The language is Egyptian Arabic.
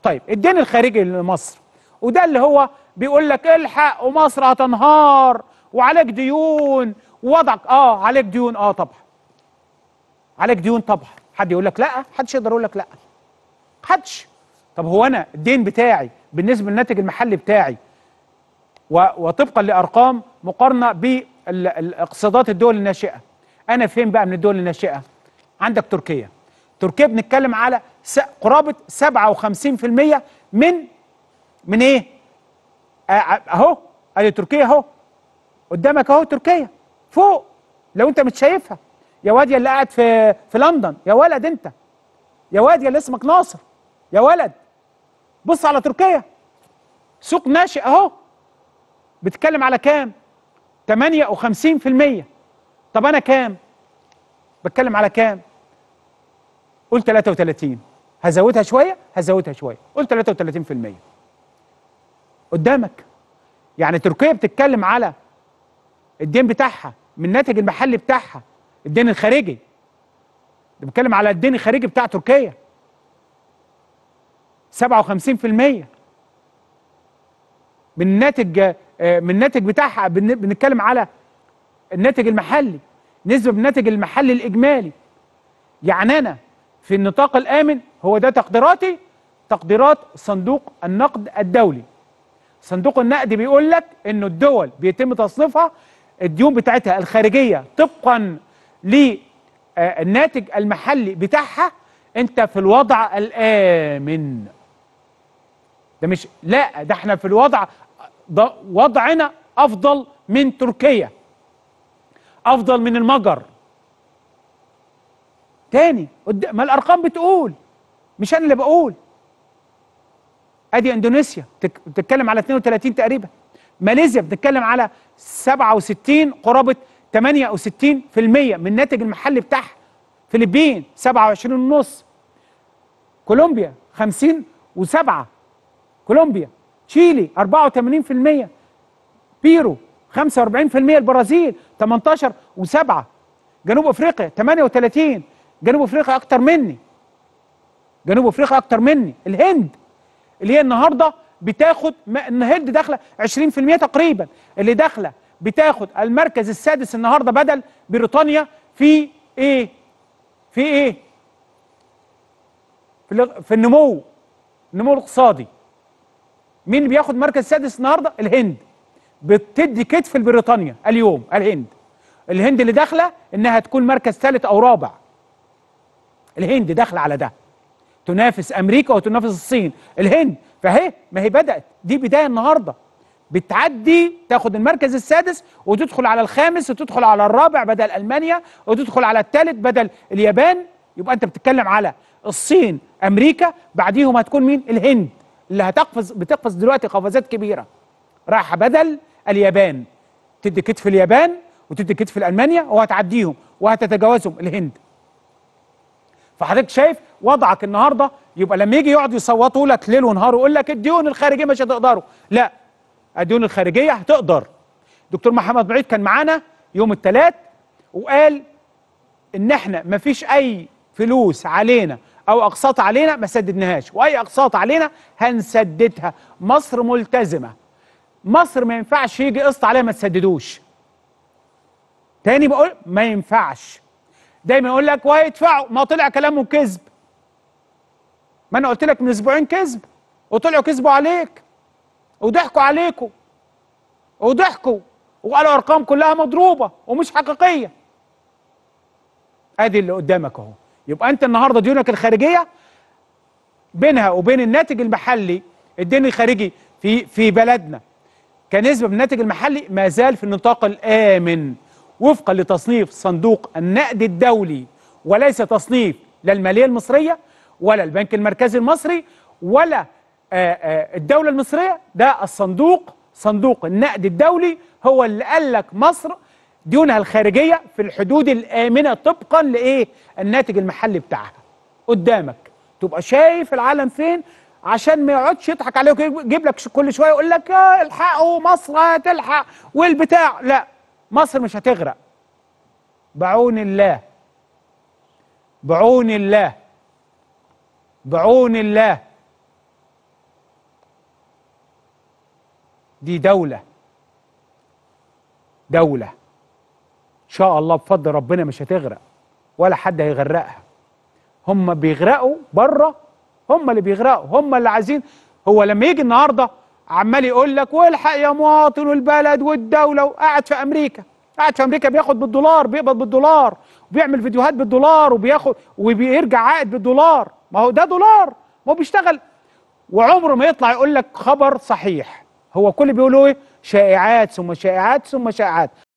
طيب الدين الخارجي لمصر وده اللي هو بيقول لك الحق ومصر هتنهار وعليك ديون ووضعك اه عليك ديون اه طبعا عليك ديون طبعا حد يقول لك لا حدش يقدر يقول لك لا حدش طب هو انا الدين بتاعي بالنسبه للناتج المحلي بتاعي و- وطبقا لارقام مقارنه بالاقتصادات الدول الناشئه انا فين بقى من الدول الناشئه عندك تركيا تركيا بنتكلم على س- قرابه 57% من من ايه آه، اهو ادي تركيا اهو قدامك اهو تركيا فوق لو انت مش شايفها يا واد يا اللي قاعد في في لندن يا ولد انت يا واد يا اللي اسمك ناصر يا ولد بص على تركيا سوق ناشئ اهو بتتكلم على كام 58% طب انا كام بتكلم على كام قول 33 هزودها شويه هزودها شويه قول 33% قدامك يعني تركيا بتتكلم على الدين بتاعها من الناتج المحلي بتاعها الدين الخارجي ده بتكلم على الدين الخارجي بتاع تركيا 57% من الناتج آه، من الناتج بتاعها بن- بنتكلم على الناتج المحلي نسبة من الناتج المحلي الإجمالي يعني أنا في النطاق الآمن هو ده تقديراتي تقديرات صندوق النقد الدولي صندوق النقد بيقول لك انه الدول بيتم تصنيفها الديون بتاعتها الخارجيه طبقا للناتج المحلي بتاعها انت في الوضع الامن ده مش لا ده احنا في الوضع ده وضعنا افضل من تركيا افضل من المجر تاني قد- ما الارقام بتقول مش انا اللي بقول ادي اندونيسيا بتك- بتتكلم على 32 تقريبا ماليزيا بتتكلم على 67 قرابه 68% من الناتج المحلي بتاعها فلبين 27 ونص كولومبيا 50 و7 كولومبيا تشيلي 84% بيرو 45% البرازيل 18 و7 جنوب افريقيا 38 جنوب افريقيا اكتر مني جنوب افريقيا اكتر مني الهند اللي هي النهارده بتاخد ما- الهند داخله 20% تقريبا اللي داخله بتاخد المركز السادس النهارده بدل بريطانيا في ايه؟ في ايه؟ في, الاغ- في النمو النمو الاقتصادي مين اللي بياخد مركز سادس النهارده؟ الهند بتدي كتف لبريطانيا اليوم الهند الهند اللي داخله انها تكون مركز ثالث او رابع الهند داخله على ده تنافس امريكا وتنافس الصين الهند فهي ما هي بدات دي بدايه النهارده بتعدي تاخد المركز السادس وتدخل على الخامس وتدخل على الرابع بدل المانيا وتدخل على الثالث بدل اليابان يبقى انت بتتكلم على الصين امريكا بعديهم هتكون مين الهند اللي هتقفز بتقفز دلوقتي قفزات كبيره رايحه بدل اليابان تدي كتف اليابان وتدي كتف المانيا وهتعديهم وهتتجاوزهم الهند فحضرتك شايف وضعك النهارده يبقى لما يجي يقعد يصوتوا لك ليل ونهار ويقول لك الديون الخارجيه مش هتقدروا لا الديون الخارجيه هتقدر دكتور محمد بعيد كان معانا يوم الثلاث وقال ان احنا ما فيش اي فلوس علينا او اقساط علينا ما سددناهاش واي اقساط علينا هنسددها مصر ملتزمه مصر ما ينفعش يجي قسط عليها ما تسددوش تاني بقول ما ينفعش دايما يقول لك وهيدفعوا ما طلع كلامه كذب ما انا قلت لك من اسبوعين كذب وطلعوا كذبوا عليك وضحكوا عليكم وضحكوا وقالوا ارقام كلها مضروبه ومش حقيقيه ادي اللي قدامك اهو يبقى انت النهارده ديونك الخارجيه بينها وبين الناتج المحلي الدين الخارجي في في بلدنا كنسبه من الناتج المحلي ما زال في النطاق الامن وفقا لتصنيف صندوق النقد الدولي وليس تصنيف لا الماليه المصريه ولا البنك المركزي المصري ولا آه، آه، الدوله المصريه ده الصندوق صندوق النقد الدولي هو اللي قال لك مصر ديونها الخارجيه في الحدود الامنه طبقا لايه الناتج المحلي بتاعها قدامك تبقى شايف العالم فين عشان ما يقعدش يضحك عليك ويجيب لك كل شويه يقول لك آه، الحقوا مصر هتلحق والبتاع لا مصر مش هتغرق بعون الله بعون الله بعون الله دي دولة دولة إن شاء الله بفضل ربنا مش هتغرق ولا حد هيغرقها هم بيغرقوا بره هم اللي بيغرقوا هم اللي عايزين هو لما يجي النهارده عمال يقول لك والحق يا مواطن والبلد والدوله وقاعد في امريكا قاعد في امريكا بياخد بالدولار بيقبض بالدولار وبيعمل فيديوهات بالدولار وبياخد وبيرجع عائد بالدولار ما هو ده دولار ما هو بيشتغل وعمره ما يطلع يقول لك خبر صحيح هو كل بيقولوا ايه شائعات ثم شائعات ثم شائعات